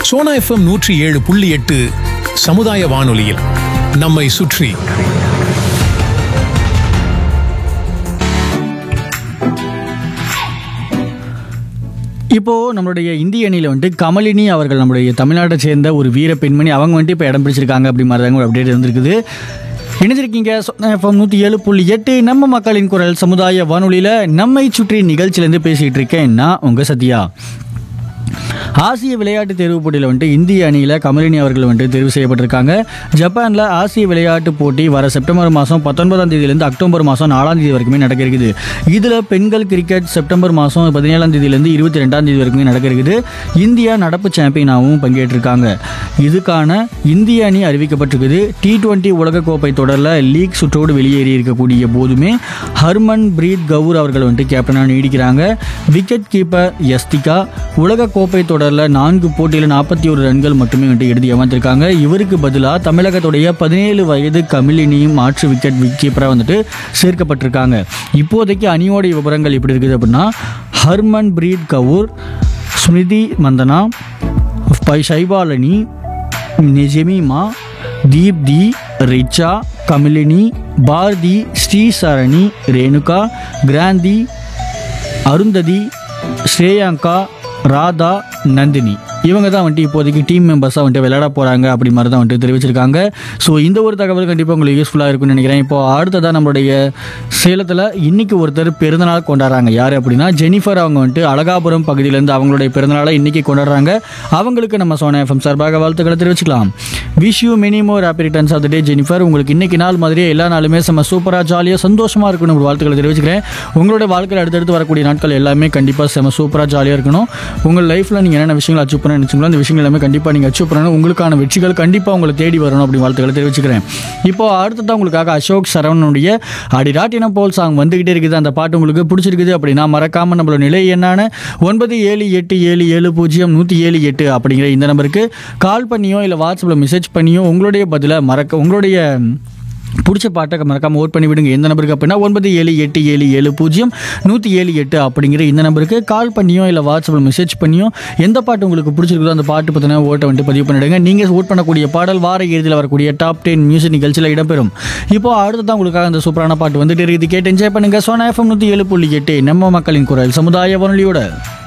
Sona FM நூற்றி ஏழு புள்ளி எட்டு சமுதாய வானொலியில் நம்மை சுற்றி இப்போ நம்மளுடைய இந்திய அணியில் வந்துட்டு கமலினி அவர்கள் நம்மளுடைய தமிழ்நாட்டை சேர்ந்த ஒரு வீர பெண்மணி அவங்க வந்துட்டு இப்போ இடம் பிடிச்சிருக்காங்க அப்படி மாதிரி தாங்க ஒரு அப்டேட் இருந்திருக்குது இணைஞ்சிருக்கீங்க எஃப்எம் நூற்றி ஏழு புள்ளி எட்டு நம்ம மக்களின் குரல் சமுதாய வானொலியில் நம்மை சுற்றி நிகழ்ச்சியிலேருந்து பேசிகிட்டு இருக்கேன் நான் உங்கள் சத்யா ஆசிய விளையாட்டு தேர்வு போட்டியில் வந்துட்டு இந்திய அணியில் கமலினி அவர்கள் வந்துட்டு தேர்வு செய்யப்பட்டிருக்காங்க ஜப்பானில் ஆசிய விளையாட்டு போட்டி வர செப்டம்பர் மாதம் பத்தொன்பதாம் தேதியிலேருந்து அக்டோபர் மாதம் நாலாம் தேதி வரைக்குமே நடக்க இருக்குது இதில் பெண்கள் கிரிக்கெட் செப்டம்பர் மாதம் பதினேழாம் தேதியிலேருந்து இருபத்தி ரெண்டாம் தேதி வரைக்குமே நடக்க இருக்குது இந்தியா நடப்பு சாம்பியனாகவும் பங்கேற்றிருக்காங்க இதுக்கான இந்திய அணி அறிவிக்கப்பட்டிருக்குது டி டுவெண்ட்டி உலகக்கோப்பை தொடரில் லீக் சுற்றோடு வெளியேறி இருக்கக்கூடிய போதுமே ஹர்மன் பிரீத் கவுர் அவர்கள் வந்துட்டு கேப்டனாக நீடிக்கிறாங்க விக்கெட் கீப்பர் யஸ்திகா உலகக்கோப்பை தொடரில் நான்கு போட்டியில் நாற்பத்தி ஒரு ரன்கள் மட்டுமே வந்துட்டு எடுத்து ஏமாத்திருக்காங்க இவருக்கு பதிலாக தமிழகத்துடைய பதினேழு வயது கமிலினியும் மாற்று விக்கெட் கீப்பராக வந்துட்டு சேர்க்கப்பட்டிருக்காங்க இப்போதைக்கு அணியோடைய விவரங்கள் எப்படி இருக்குது அப்படின்னா ஹர்மன் பிரீத் கவுர் ஸ்மிருதி மந்தனா பை ஷைபாலனி நிஜமிமா தீப்தி ரிச்சா கமிலினி பாரதி ஸ்ரீசரணி ரேணுகா கிராந்தி அருந்ததி ஸ்ரேயாங்கா ராதா நந்தினி இவங்க தான் வந்துட்டு இப்போதைக்கு டீம் மெம்பர்ஸாக வந்துட்டு விளையாட போகிறாங்க அப்படி மாதிரி தான் வந்துட்டு தெரிவிச்சிருக்காங்க ஸோ இந்த ஒரு தகவல் கண்டிப்பாக உங்களுக்கு யூஸ்ஃபுல்லாக இருக்கும்னு நினைக்கிறேன் இப்போ அடுத்ததாக நம்மளுடைய சேலத்தில் இன்னைக்கு ஒருத்தர் பிறந்தநாள் கொண்டாடுறாங்க யார் அப்படின்னா ஜெனிஃபர் அவங்க வந்துட்டு அழகாபுரம் பகுதியிலேருந்து அவங்களுடைய பிறந்தநாளை இன்னைக்கு கொண்டாடுறாங்க அவங்களுக்கு நம்ம சோனா எஃப்எம் சார்பாக வாழ்த்துக்களை தெரிவிச்சுக்கலாம் wish you many more happy returns of the day Jennifer உங்களுக்கு இன்னைக்கு நாள் மாதிரியே எல்லா நாளுமே செம்ம சூப்பராக ஜாலியாக சந்தோஷமாக இருக்கணும் ஒரு வாழ்த்துக்களை தெரிவிச்சுக்கிறேன் உங்களோட வாழ்க்கையில் அடுத்தடுத்து வரக்கூடிய நாட்கள் எல்லாமே கண்டிப்பாக செம்ம சூப்பராக ஜாலியாக இருக்கணும் உங்கள் லைஃப்பில் நீங்கள் என்னென்ன விஷயங்கள் அச்சீவ் பண்ண நினச்சிங்களோ அந்த விஷயங்கள் எல்லாமே கண்டிப்பாக நீங்கள் அச்சீவ் பண்ணணும் உங்களுக்கான வெற்றிகள் கண்டிப்பாக உங்களை தேடி வரணும் அப்படி வாழ்த்துக்களை தெரிவிச்சுக்கிறேன் இப்போ அடுத்ததான் உங்களுக்காக அசோக் சரவணனுடைய அடிராட்டினம் போல் சாங் வந்துகிட்டே இருக்குது அந்த பாட்டு உங்களுக்கு பிடிச்சிருக்குது அப்படின்னா மறக்காமல் நம்மளோட நிலை என்னான ஒன்பது ஏழு எட்டு ஏழு ஏழு பூஜ்ஜியம் நூற்றி ஏழு எட்டு அப்படிங்கிற இந்த நம்பருக்கு கால் பண்ணியோ இல்லை வாட்ஸ்அப்பில் மெசேஜ் பண்ணியோ உங்களுடைய பதிலை மறக்க உங்களுடைய பிடிச்ச பாட்டை மறக்காமல் ஓட் பண்ணி விடுங்க எந்த நம்பருக்கு அப்படின்னா ஒன்பது ஏழு எட்டு ஏழு ஏழு பூஜ்ஜியம் நூற்றி ஏழு எட்டு அப்படிங்கிற இந்த நம்பருக்கு கால் பண்ணியோ இல்லை வாட்ஸ்அப்பில் மெசேஜ் பண்ணியோ எந்த பாட்டு உங்களுக்கு பிடிச்சிருக்குதோ அந்த பாட்டு பற்றின ஓட்டை வந்துட்டு பதிவு பண்ணிடுங்க நீங்கள் ஓட் பண்ணக்கூடிய பாடல் வார இறுதியில் வரக்கூடிய டாப் டென் மியூசிக் நிகழ்ச்சியில் இடம்பெறும் இப்போ அடுத்ததான் உங்களுக்காக அந்த சூப்பரான பாட்டு வந்துட்டு இருக்குது கேட்டு என்ஜாய் பண்ணுங்க சோனா எஃப்எம் நூற்றி ஏழு புள்ளி எட்டு நம்ம மக்களின் குரல் சமுதாய வானொலியோட